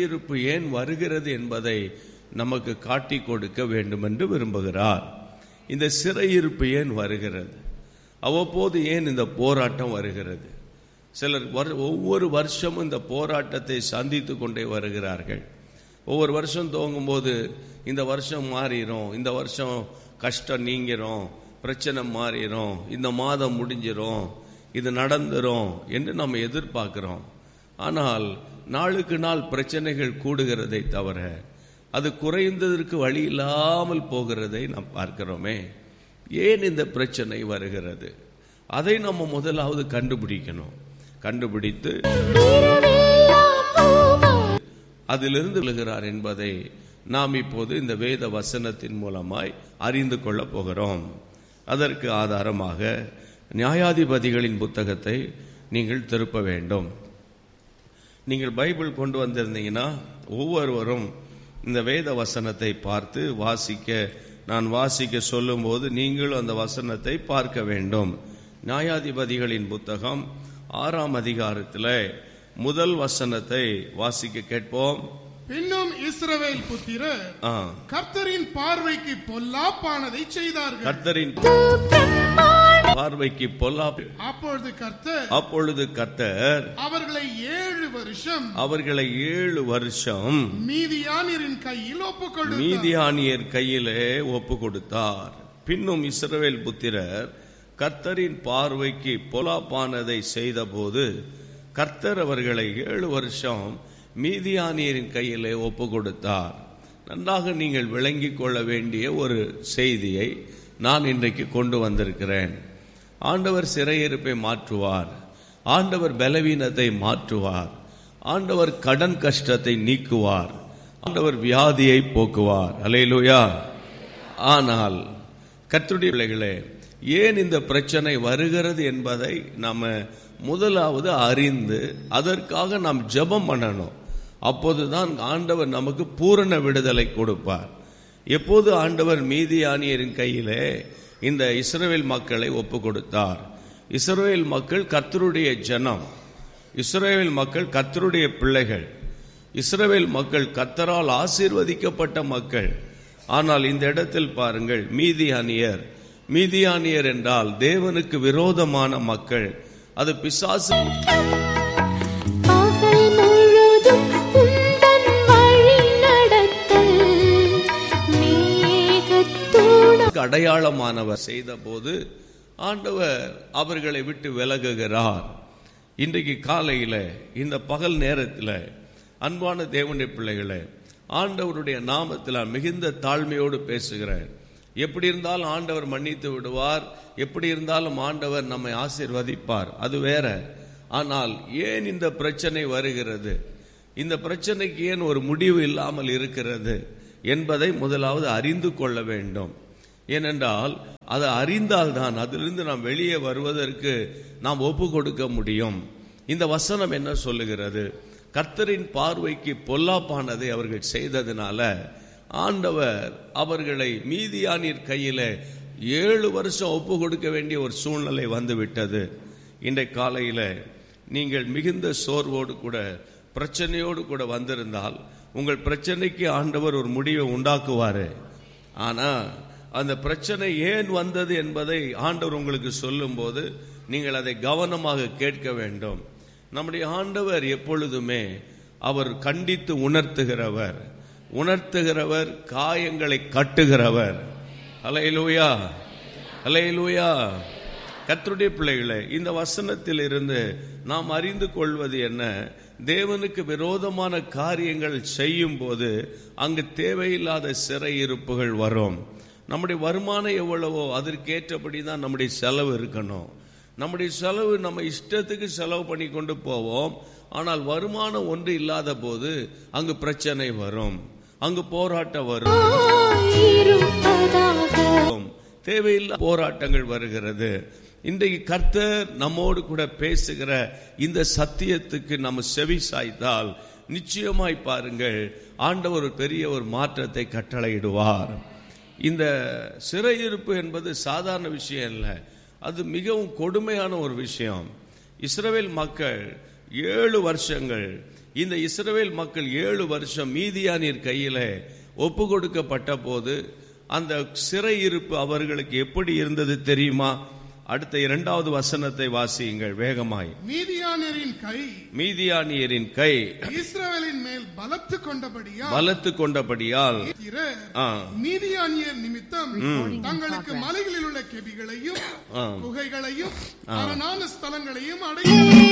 சிறையிருப்பு ஏன் வருகிறது என்பதை நமக்கு காட்டி கொடுக்க வேண்டும் என்று விரும்புகிறார் இந்த சிறையிருப்பு ஏன் வருகிறது அவ்வப்போது ஏன் இந்த போராட்டம் வருகிறது சிலர் வர்- ஒவ்வொரு வருஷமும் இந்த போராட்டத்தை சந்தித்து கொண்டே வருகிறார்கள் ஒவ்வொரு வருஷம் துவங்கும் போது இந்த வருஷம் மாறிடும் இந்த வருஷம் கஷ்டம் நீங்கிரும் பிரச்சனை மாறிடும் இந்த மாதம் முடிஞ்சிரும் இது நடந்துரும் என்று நம்ம எதிர்பார்க்கிறோம் ஆனால் நாளுக்கு நாள் பிரச்சனைகள் கூடுகிறதை தவிர அது குறைந்ததற்கு வழி இல்லாமல் போகிறதை நாம் பார்க்கிறோமே ஏன் இந்த பிரச்சனை வருகிறது அதை நம்ம முதலாவது கண்டுபிடிக்கணும் கண்டுபிடித்து அதிலிருந்து விழுகிறார் என்பதை நாம் இப்போது இந்த வேத வசனத்தின் மூலமாய் அறிந்து கொள்ளப் போகிறோம் அதற்கு ஆதாரமாக நியாயாதிபதிகளின் புத்தகத்தை நீங்கள் திருப்ப வேண்டும் நீங்கள் பைபிள் கொண்டு வந்திருந்தீங்கன்னா ஒவ்வொருவரும் இந்த வேத வசனத்தை பார்த்து வாசிக்க நான் வாசிக்க சொல்லும்போது நீங்களும் அந்த வசனத்தை பார்க்க வேண்டும் நியாயாதிபதிகளின் புத்தகம் ஆறாம் அதிகாரத்தில் முதல் வசனத்தை வாசிக்க கேட்போம் பின்னும் இஸ்ரவேல் புத்திரர் ஆ, கர்த்தரின் பார்வைக்கு பொல்லாப்பானதை செய்தார்கள் கர்த்தரின் பார்வைக்கு பொல்லாப்பு அப்பொழுது கர்த்தர் அப்பொழுது கர்த்தர் அவர்களை ஏழு வருஷம் அவர்களை ஏழு வருஷம் மீதியானியரின் கையில் ஒப்புக்கொடு மீதியானியர் கையிலே ஒப்பு கொடுத்தார் பின்னும் இஸ்ரவேல் புத்திரர் கர்த்தரின் பார்வைக்கு பொலாப்பானதை செய்தபோது கர்த்தர் அவர்களை ஏழு வருஷம் மீதியானியரின் கையிலே ஒப்பு கொடுத்தார் நன்றாக நீங்கள் விளங்கிக் கொள்ள வேண்டிய ஒரு செய்தியை நான் இன்றைக்கு கொண்டு வந்திருக்கிறேன் ஆண்டவர் சிறையிருப்பை மாற்றுவார் ஆண்டவர் பலவீனத்தை மாற்றுவார் ஆண்டவர் கடன் கஷ்டத்தை நீக்குவார் ஆண்டவர் வியாதியை போக்குவார் அலையிலுயா ஆனால் கர்த்தருடைய பிள்ளைகளே ஏன் இந்த பிரச்சனை வருகிறது என்பதை நாம முதலாவது அறிந்து அதற்காக நாம் ஜெபம் பண்ணணும் அப்போதுதான் ஆண்டவர் நமக்கு பூரண விடுதலை கொடுப்பார் எப்போது ஆண்டவர் மீதியானியரின் கையிலே இந்த இஸ்ரவேல் மக்களை ஒப்பு கொடுத்தார் இஸ்ரவேல் மக்கள் கர்த்தருடைய ஜனம் இஸ்ரவேல் மக்கள் கர்த்தருடைய பிள்ளைகள் இஸ்ரவேல் மக்கள் கர்த்தரால் ஆசீர்வதிக்கப்பட்ட மக்கள் ஆனால் இந்த இடத்தில் பாருங்கள் மீதியானியர் மீதியானியர் என்றால் தேவனுக்கு விரோதமான மக்கள் அது பிசாசு பகல் முழுதும் உந்தன் வழி நடத்தல் மேகத்தூண அடையாளமானவர் செய்த போது ஆண்டவர் அவர்களை விட்டு விலகுகிறார் இன்றைக்கு காலையில இந்த பகல் நேரத்தில் அன்பான தேவனுடைய பிள்ளைகளே ஆண்டவருடைய நாமத்தில் நான் மிகுந்த தாழ்மையோடு பேசுகிறேன் எப்படி இருந்தாலும் ஆண்டவர் மன்னித்து விடுவார் எப்படி இருந்தாலும் ஆண்டவர் நம்மை ஆசீர்வதிப்பார் அது வேற ஆனால் ஏன் இந்த பிரச்சனை வருகிறது இந்த பிரச்சனைக்கு ஏன் ஒரு முடிவு இல்லாமல் இருக்கிறது என்பதை முதலாவது அறிந்து கொள்ள வேண்டும் ஏனென்றால் அதை அறிந்தால்தான் அதிலிருந்து நாம் வெளியே வருவதற்கு நாம் ஒப்பு கொடுக்க முடியும் இந்த வசனம் என்ன சொல்லுகிறது கர்த்தரின் பார்வைக்கு பொல்லாப்பானதை அவர்கள் செய்ததினால ஆண்டவர் அவர்களை மீதியானியர் கையில ஏழு வருஷம் ஒப்பு கொடுக்க வேண்டிய ஒரு சூழ்நிலை வந்து விட்டது இன்றைய காலையில நீங்கள் மிகுந்த சோர்வோடு கூட பிரச்சனையோடு கூட வந்திருந்தால் உங்கள் பிரச்சனைக்கு ஆண்டவர் ஒரு முடிவை உண்டாக்குவாரு ஆனா அந்த பிரச்சனை ஏன் வந்தது என்பதை ஆண்டவர் உங்களுக்கு சொல்லும்போது நீங்கள் அதை கவனமாக கேட்க வேண்டும் நம்முடைய ஆண்டவர் எப்பொழுதுமே அவர் கண்டித்து உணர்த்துகிறவர் உணர்த்துகிறவர் காயங்களை கட்டுகிறவர் அலையிலூயா அலையிலூயா கர்த்தருடைய பிள்ளைகளே இந்த வசனத்தில் இருந்து நாம் அறிந்து கொள்வது என்ன தேவனுக்கு விரோதமான காரியங்கள் செய்யும் போது அங்கு தேவையில்லாத சிறையிருப்புகள் வரும் நம்முடைய வருமானம் எவ்வளவோ அதற்கேற்றபடி தான் நம்முடைய செலவு இருக்கணும் நம்முடைய செலவு நம்ம இஷ்டத்துக்கு செலவு பண்ணி கொண்டு போவோம் ஆனால் வருமானம் ஒன்று இல்லாத போது அங்கு பிரச்சனை வரும் அங்கு போராட்டம் வரும் இருப்பதாக தேவையில்லா போராட்டங்கள் வருகிறது இன்றைக்கு கர்த்தர் நம்மோடு கூட பேசுகிற இந்த சத்தியத்துக்கு நம்ம செவி சாய்த்தால் நிச்சயமாய் பாருங்கள் ஆண்டவர் ஒரு பெரிய ஒரு மாற்றத்தை கட்டளையிடுவார் இந்த சிறையிருப்பு என்பது சாதாரண விஷயம் இல்லை அது மிகவும் கொடுமையான ஒரு விஷயம் இஸ்ரவேல் மக்கள் ஏழு வருஷங்கள் இந்த இஸ்ரவேல் மக்கள் ஏழு வருஷம் மீதியானியர் கையில ஒப்பு கொடுக்கப்பட்ட போது அந்த சிறையிருப்பு அவர்களுக்கு எப்படி இருந்தது தெரியுமா அடுத்த இரண்டாவது வசனத்தை வாசியுங்கள் வேகமாய் மீதியானியரின் கை மீதியானியரின் கை இஸ்ரவேலின் மேல் பலத்து கொண்டபடியா பலத்து கொண்டபடியால் ஆ. மீதியானியர் நிமித்தம் தங்களுக்கு மலைகளில் உள்ள கெபிகளையும் ஆ. குகைகளையும் அரணான ஸ்தலங்களையும் அடையும்